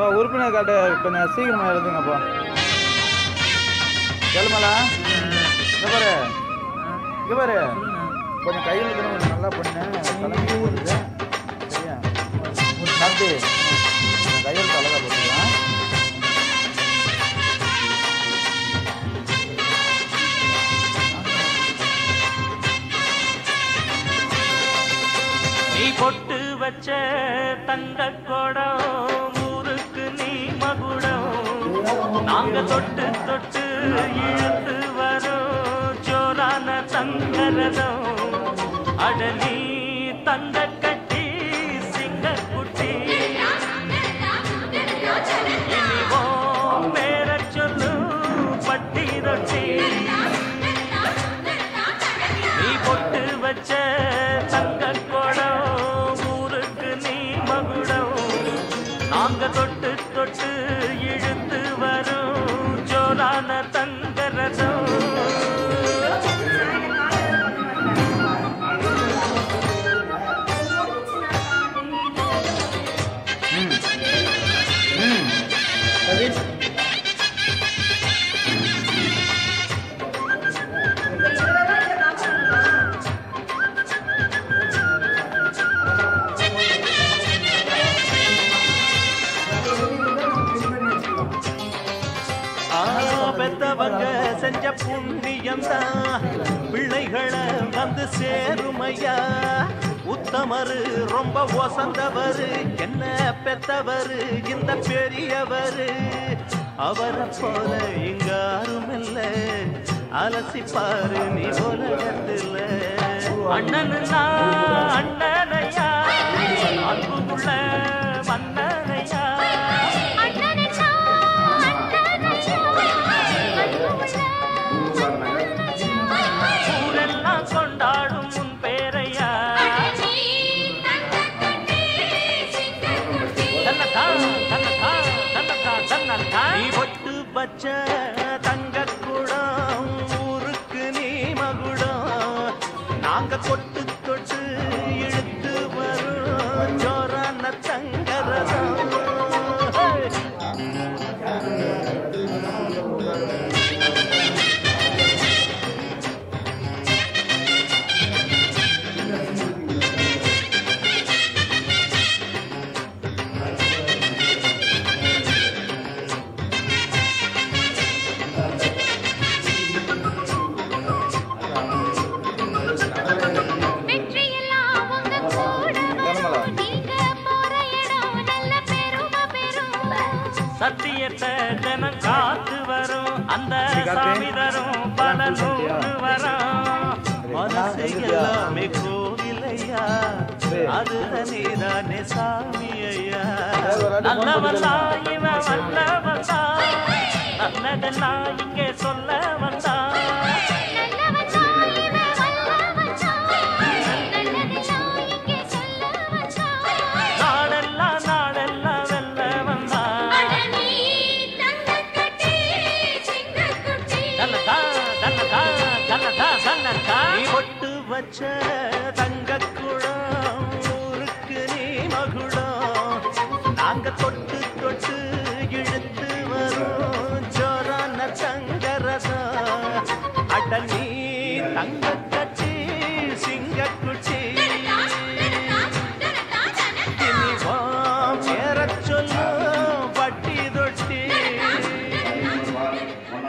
உறுப்பினர் கார்டு கொஞ்சம் சீக்கிரமா எழுதுங்கப்பா எழுமலா இங்க பாரு இங்க பாரு கொஞ்சம் கையில் இருக்கணும் கொஞ்சம் நல்லா பண்ணு தலைமை போடுது சரியா கார்த்தி கையில் அழகா போட்டுக்கலாம் நீ பொட்டு வச்ச தங்க குடம் ஊருக்கு நீ மகுடம் நாங்க தொட்டு தொட்டு இழுத்து வரோம் ஜோரான தங்கரதம் அடலி தங்க கட்டி சிங்க குட்டி இனிவோ பேர சொல்லு பட்டி ரொட்டி நீ பொட்டு வச்ச தங்க குடம் ஊருக்கு நீ மகுடம் நாங்க தொட்டு தொட்டு இழுத்து வரும் ஜோரான தங்க ரதம் ஆ, பெத்தவங்க செஞ்ச புண்ணியம் தான் பிள்ளைகளை வந்து சேருமையா உத்தமரு ரொம்ப ஒசந்தவரு என்ன பெத்தவரு இந்த பெரியவரு அவரை போல இங்க யாரும் இல்ல அலசி பாரு நீ உலகத்துல அண்ணனுனா அண்ணனையா அன்புள்ள மன்னனையா ஊரெல்லாம் கொண்டாடும் உன் பேரையா தன்னக்கா தன்னக்கா தன்னக்கா தன்னக்கா நீ பொட்டு பச்ச தங்க குடம் ஊருக்கு நீ மகுடம் நாங்க கொட்டு தொட்டு இழுத்து வரும் ஜோரான தங்கரதம் சத்தியத்தை தினம் காத்து வரும் அந்த சாமி தரும் பல நூறு வரும் மனசு எல்லாமே கோவிலையா அதுல நீதானே சாமி ஐயா நல்லவன் தான் இவன் வல்லவன் தான் நல்லதெல்லாம் இங்கே சொல்ல வந்தா